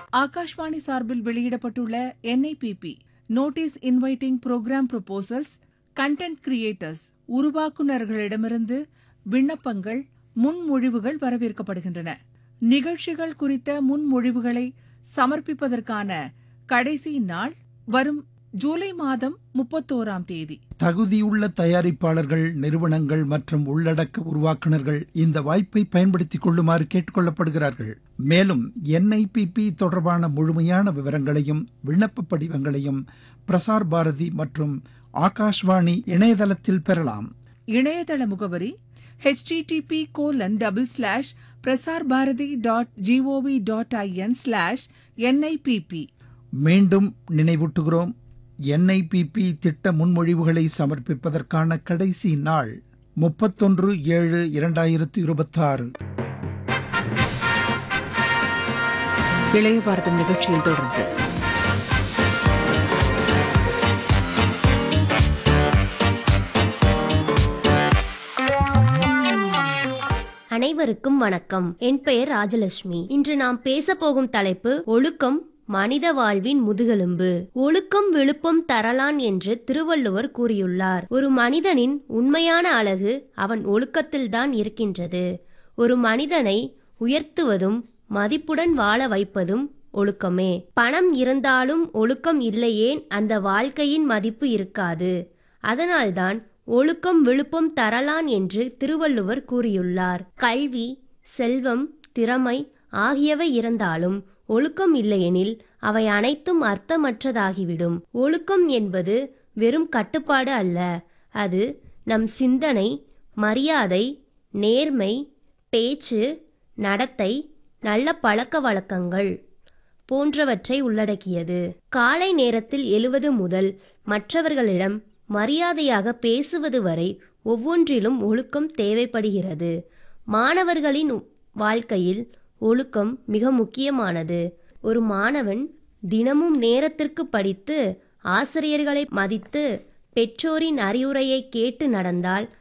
ஆகாஷ்வாணி சார்பில் வெளியிடப்பட்டுள்ள NIBP notice inviting programme proposals content creators உருவாக்குநர்களிடமிருந்து விண்ணப்பங்கள் முன்மொழிவுகள் வரவேற்கப்படுகின்றன நிகழ்ச்சிகள் குறித்த முன்மொழிவுகளை சமர்ப்பிப்பதற்கான கடைசி நாள் வரும் ஜூலை மாதம் முப்பத்தோராம் தேதி தகுதியுள்ள தயாரிப்பாளர்கள் நிறுவனங்கள் மற்றும் உள்ளடக்க உருவாக்குனர்கள் இந்த வாய்ப்பை பயன்படுத்திக் கொள்ளுமாறு கேட்டுக்கொள்ளப்படுகிறார்கள் மேலும் என்ஐபிபி தொடர்பான முழுமையான விவரங்களையும் விண்ணப்ப படிவங்களையும் பிரசார் பாரதி மற்றும் ஆகாஷ்வாணி இணையதளத்தில் பெறலாம் இணையதள முகவரி http colon double slash Prasar Bharati dot GOV dot IN slash NIBP மீண்டும் நினைவூட்டுகிறோம் என்ஐபிபி திட்ட முன்மொழிவுகளை சமர்ப்பிப்பதற்கான கடைசி நாள் முப்பத்தொன்று ஏழு இரண்டாயிரத்து இருபத்தாறு இளைய பாரதம் நிகழ்ச்சியில் தொடர்ந்து அனைவருக்கும் வணக்கம் என் பெயர் ராஜலட்சுமி இன்று நாம் பேச போகும் தலைப்பு ஒழுக்கம் மனித வாழ்வின் முதுகெலும்பு ஒழுக்கம் விழுப்பம் தரலான் என்று திருவள்ளுவர் கூறியுள்ளார் ஒரு மனிதனின் உண்மையான அழகு அவன் ஒழுக்கத்தில்தான் இருக்கின்றது ஒரு மனிதனை உயர்த்துவதும் மதிப்புடன் வாழ வைப்பதும் ஒழுக்கமே பணம் இருந்தாலும் ஒழுக்கம் இல்லையேன் அந்த வாழ்க்கையின் மதிப்பு இருக்காது அதனால்தான் ஒழுக்கம் விழுப்பம் தரலான் என்று திருவள்ளுவர் கூறியுள்ளார் கல்வி செல்வம் திறமை ஆகியவை இருந்தாலும் ஒழுக்கம் இல்லையெனில் அவை அனைத்தும் அர்த்தமற்றதாகிவிடும் ஒழுக்கம் என்பது வெறும் கட்டுப்பாடு அல்ல அது நம் சிந்தனை மரியாதை நேர்மை பேச்சு நடத்தை நல்ல பழக்க வழக்கங்கள் போன்றவற்றை உள்ளடக்கியது காலை நேரத்தில் எழுவது முதல் மற்றவர்களிடம் மரியாதையாக பேசுவது வரை ஒவ்வொன்றிலும் ஒழுக்கம் தேவைப்படுகிறது மாணவர்களின் வாழ்க்கையில் ஒழுக்கம் மிக முக்கியமானது ஒரு மாணவன் தினமும் நேரத்திற்கு படித்து ஆசிரியர்களை மதித்து பெற்றோரின் அறிவுரையை கேட்டு நடந்தால்